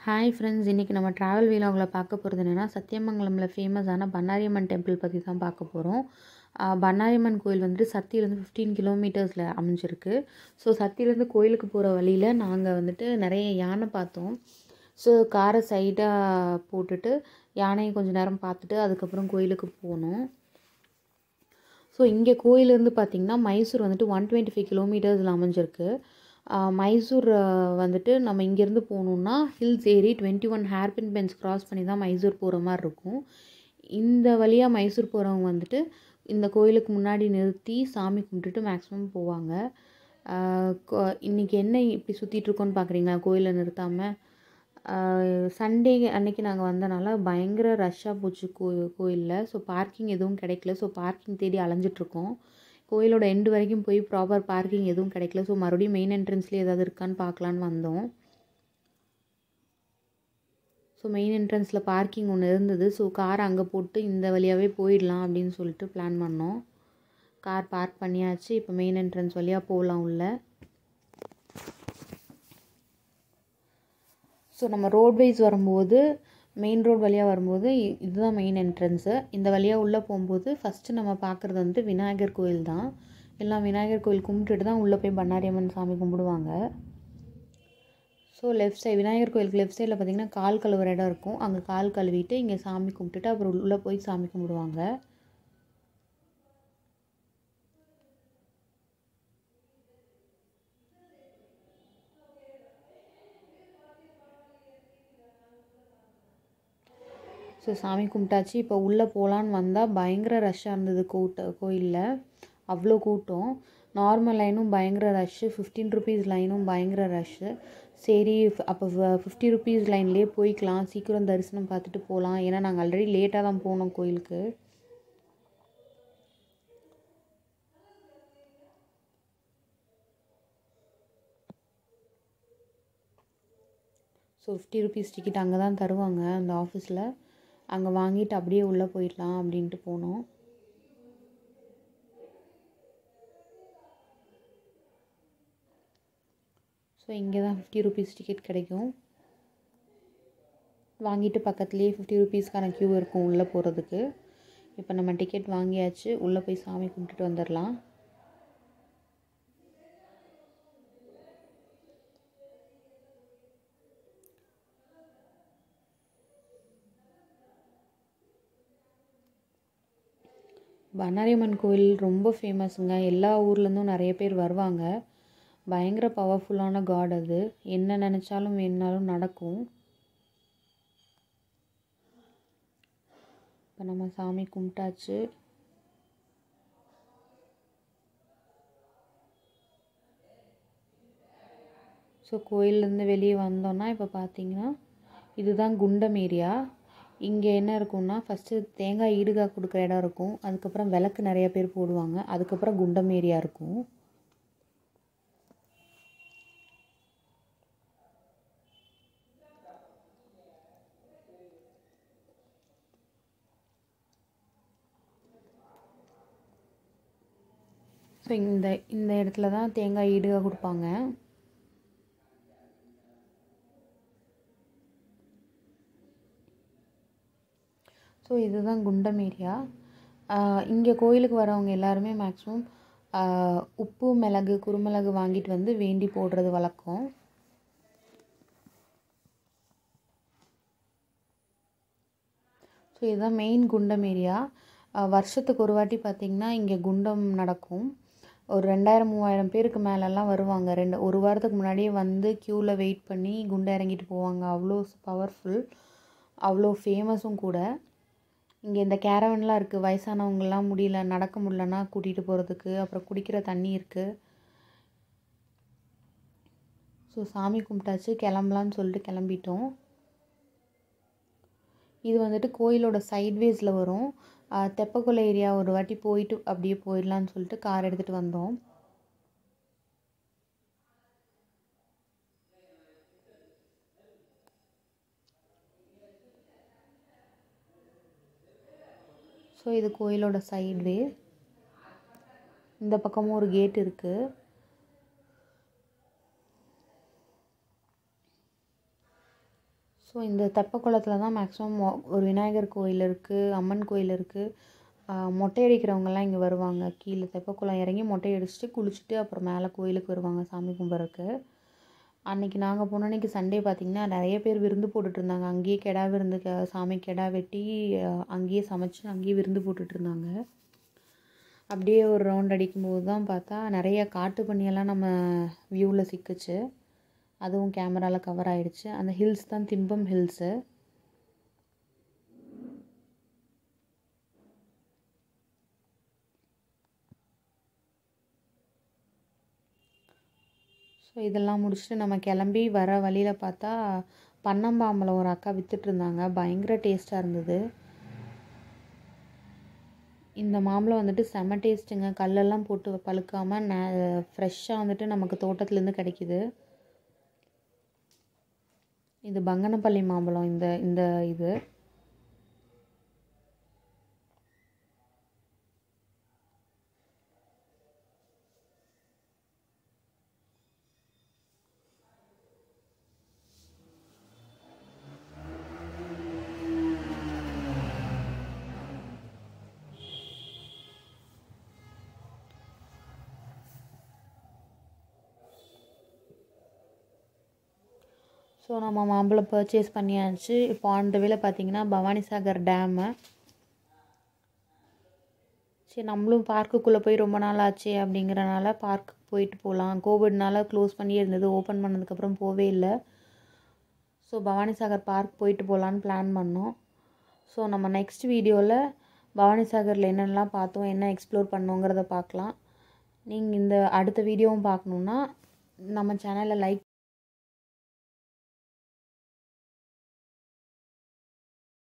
hi friends இன்றைக்கி நம்ம travel வீலாகில் பார்க்க போகிறது என்னென்னா சத்தியமங்கலமில் ஃபேமஸான பண்ணாரியம்மன் டெம்பிள் பற்றி தான் பார்க்க போகிறோம் பண்ணாரியம்மன் கோயில் வந்துட்டு சத்தியிலேருந்து ஃபிஃப்டீன் கிலோமீட்டர்ஸில் அமைஞ்சிருக்கு ஸோ சத்தியிலேருந்து கோயிலுக்கு போகிற வழியில் நாங்கள் வந்துட்டு நிறைய யானை பார்த்தோம் ஸோ காரை சைடாக போட்டுட்டு யானையை கொஞ்சம் நேரம் பார்த்துட்டு அதுக்கப்புறம் கோயிலுக்கு போனோம் ஸோ இங்கே கோயிலேருந்து பார்த்திங்கன்னா மைசூர் வந்துட்டு ஒன் டுவெண்ட்டி ஃபைவ் கிலோமீட்டர்ஸில் அமைஞ்சிருக்கு மைசூர் வந்துட்டு நம்ம இங்கேருந்து போகணுன்னா ஹில்ஸ் ஏறி twenty one hairpin bends cross பண்ணி தான் மைசூர் போகிற மாதிரி இருக்கும் இந்த வழியாக மைசூர் போகிறவங்க வந்துட்டு இந்த கோயிலுக்கு முன்னாடி நிறுத்தி சாமி கும்பிட்டுட்டு மேக்ஸிமம் போவாங்க இன்றைக்கி என்ன இப்படி சுற்றிட்டுருக்கோன்னு பார்க்குறீங்களா கோயிலில் நிறுத்தாமல் சண்டே அன்னைக்கு நாங்கள் வந்தனால பயங்கர ரஷ்ஷாக போச்சு கோ கோயிலில் ஸோ பார்க்கிங் எதுவும் கிடைக்கல ஸோ பார்க்கிங் தேடி அலைஞ்சிட்ருக்கோம் கோயிலோட எண்டு வரைக்கும் போய் ப்ராப்பர் பார்க்கிங் எதுவும் கிடைக்கல ஸோ மறுபடியும் மெயின் என்ட்ரன்ஸ்லேயே ஏதாவது இருக்கான்னு பார்க்கலான்னு வந்தோம் ஸோ மெயின் என்ட்ரன்ஸில் பார்க்கிங் ஒன்று இருந்தது ஸோ கார் அங்கே போட்டு இந்த வழியாகவே போயிடலாம் அப்படின்னு சொல்லிட்டு பிளான் பண்ணோம் கார் பார்க் பண்ணியாச்சு இப்போ மெயின் என்ட்ரன்ஸ் வழியாக போகலாம் உள்ள ஸோ நம்ம ரோட்வைஸ் வரும்போது மெயின் ரோட் வழியாக வரும்போது இதுதான் மெயின் என்ட்ரன்ஸு இந்த வழியாக உள்ளே போகும்போது ஃபஸ்ட்டு நம்ம பார்க்குறது வந்து விநாயகர் கோயில் தான் எல்லாம் விநாயகர் கோயில் கும்பிட்டுட்டு தான் உள்ளே போய் பண்ணாரியம்மன் சாமி கும்பிடுவாங்க ஸோ லெஃப்ட் சைடு விநாயகர் கோயிலுக்கு லெஃப்ட் சைடில் பார்த்திங்கன்னா கால் கழுவுற இடம் இருக்கும் அங்கே கால் கழுவிட்டு இங்கே சாமி கும்பிட்டுட்டு அப்புறம் உள்ளே போய் சாமி கும்பிடுவாங்க ஸோ சாமி கும்பிட்டாச்சு இப்போ உள்ளே போகலான்னு வந்தால் பயங்கர ரஷ்ஷாக இருந்தது கூட்ட கோயிலில் அவ்வளோ கூட்டம் நார்மல் லைனும் பயங்கர ரஷ்ஷு ஃபிஃப்டீன் ருபீஸ் லைனும் பயங்கர ரஷ்ஷு சரி அப்போ ஃபிஃப்டி ருபீஸ் லைன்லேயே போய்க்கலாம் சீக்கிரம் தரிசனம் பார்த்துட்டு போகலாம் ஏன்னா நாங்கள் ஆல்ரெடி லேட்டாக தான் போனோம் கோயிலுக்கு ஸோ ஃபிஃப்டி ருபீஸ் டிக்கெட் அங்கே தான் தருவாங்க அந்த ஆஃபீஸில் அங்கே வாங்கிட்டு அப்படியே உள்ளே போயிடலாம் அப்படின்ட்டு போனோம் ஸோ இங்கே தான் ஃபிஃப்டி ருபீஸ் டிக்கெட் கிடைக்கும் வாங்கிட்டு பக்கத்துலேயே ஃபிஃப்டி ருபீஸ்க்கான க்யூ இருக்கும் உள்ளே போகிறதுக்கு இப்போ நம்ம டிக்கெட் வாங்கியாச்சு உள்ளே போய் சாமி கும்பிட்டுட்டு வந்துடலாம் பண்ணாரியம்மன் கோயில் ரொம்ப ஃபேமஸுங்க எல்லா ஊர்லேருந்தும் நிறைய பேர் வருவாங்க பயங்கர பவர்ஃபுல்லான காட் அது என்ன நினச்சாலும் வேணுனாலும் நடக்கும் இப்போ நம்ம சாமி கும்பிட்டாச்சு ஸோ கோயிலேருந்து வெளியே வந்தோன்னா இப்போ பார்த்தீங்கன்னா இதுதான் குண்டம் ஏரியா இங்கே என்ன இருக்கும்னா ஃபஸ்ட்டு தேங்காய் ஈடுகாய் கொடுக்குற இடம் இருக்கும் அதுக்கப்புறம் விளக்கு நிறைய பேர் போடுவாங்க அதுக்கப்புறம் குண்டம் ஏரியா இருக்கும் ஸோ இந்த இந்த இடத்துல தான் தேங்காய் ஈடுகாய் கொடுப்பாங்க ஸோ இதுதான் குண்டம் ஏரியா இங்கே கோயிலுக்கு வரவங்க எல்லாருமே மேக்ஸிமம் உப்பு மிளகு குருமிளகு வாங்கிட்டு வந்து வேண்டி போடுறது வழக்கம் ஸோ இதுதான் மெயின் குண்டம் ஏரியா வருஷத்துக்கு ஒரு வாட்டி பார்த்திங்கன்னா இங்கே குண்டம் நடக்கும் ஒரு ரெண்டாயிரம் மூவாயிரம் பேருக்கு மேலெல்லாம் வருவாங்க ரெண்டு ஒரு வாரத்துக்கு முன்னாடியே வந்து க்யூவில் வெயிட் பண்ணி குண்டை இறங்கிட்டு போவாங்க அவ்வளோ பவர்ஃபுல் அவ்வளோ ஃபேமஸும் கூட இங்கே இந்த கேரவன்லாம் இருக்குது வயசானவங்கலாம் முடியல நடக்க முடியலன்னா கூட்டிகிட்டு போகிறதுக்கு அப்புறம் குடிக்கிற தண்ணி இருக்குது ஸோ சாமி கும்பிட்டாச்சு கிளம்பலான்னு சொல்லிட்டு கிளம்பிட்டோம் இது வந்துட்டு கோயிலோட சைட்வேஸில் வரும் தெப்பக்குளை ஏரியா ஒரு வாட்டி போயிட்டு அப்படியே போயிடலான்னு சொல்லிட்டு கார் எடுத்துகிட்டு வந்தோம் ஸோ இது கோயிலோட சைட்வே இந்த பக்கமும் ஒரு கேட் இருக்குது ஸோ இந்த தெப்பக்குளத்தில் தான் மேக்ஸிமம் ஒரு விநாயகர் கோயில் இருக்குது அம்மன் கோயில் இருக்குது மொட்டை அடிக்கிறவங்கெல்லாம் இங்கே வருவாங்க கீழே தெப்பக்குளம் இறங்கி மொட்டை அடிச்சுட்டு குளிச்சுட்டு அப்புறம் மேலே கோயிலுக்கு வருவாங்க சாமி கும்பிட்றக்கு அன்றைக்கி நாங்கள் போன அன்றைக்கி சண்டே பார்த்திங்கன்னா நிறைய பேர் விருந்து போட்டுட்டு இருந்தாங்க அங்கேயே கெடா விருந்து க சாமி கெடா வெட்டி அஹ், அங்கேயே சமைச்சு அங்கேயே விருந்து போட்டுட்டு இருந்தாங்க அப்படியே ஒரு ரவுண்ட் அடிக்கும்போது தான் பார்த்தா நிறைய காட்டு பன்னியெல்லாம் நம்ம வியூவில் சிக்குச்சு அதுவும் கேமராவில் கவர் ஆயிடுச்சு அந்த ஹில்ஸ் தான் திம்பம் ஹில்ஸு ஸோ இதெல்லாம் முடிச்சுட்டு நம்ம கிளம்பி வர வழியில் பார்த்தா பன்னம்பாம்பழம் ஒரு அக்கா வித்துட்டு இருந்தாங்க பயங்கர டேஸ்ட்டாக இருந்தது இந்த மாம்பழம் வந்துட்டு செம டேஸ்ட்டுங்க கல்லெல்லாம் போட்டு பழுக்காமல் ந ஃப்ரெஷ்ஷாக வந்துட்டு நமக்கு தோட்டத்துலேருந்து கிடைக்கிது இது பங்கனப்பள்ளி மாம்பழம் இந்த இந்த இது ஸோ நம்ம மாம்பழம் பர்ச்சேஸ் பண்ணியாச்சு இப்போ ஆன் த வேல பார்த்தீங்கன்னா பவானிசாகர் டேமு சரி நம்மளும் பார்க்குக்குள்ளே போய் ரொம்ப நாள் ஆச்சு அப்படிங்கிறனால பார்க் போயிட்டு போகலாம் கோவிட்னால க்ளோஸ் பண்ணி இருந்தது ஓப்பன் பண்ணதுக்கப்புறம் போவே இல்லை ஸோ பவானிசாகர் பார்க் போயிட்டு போகலான்னு பிளான் பண்ணோம் ஸோ நம்ம நெக்ஸ்ட் வீடியோவில் பவானிசாகரில் என்னென்னலாம் பார்த்தோம் என்ன எக்ஸ்ப்ளோர் பண்ணோங்கிறத பார்க்கலாம் நீங்கள் இந்த அடுத்த வீடியோவும் பார்க்கணுன்னா நம்ம சேனலை லைக்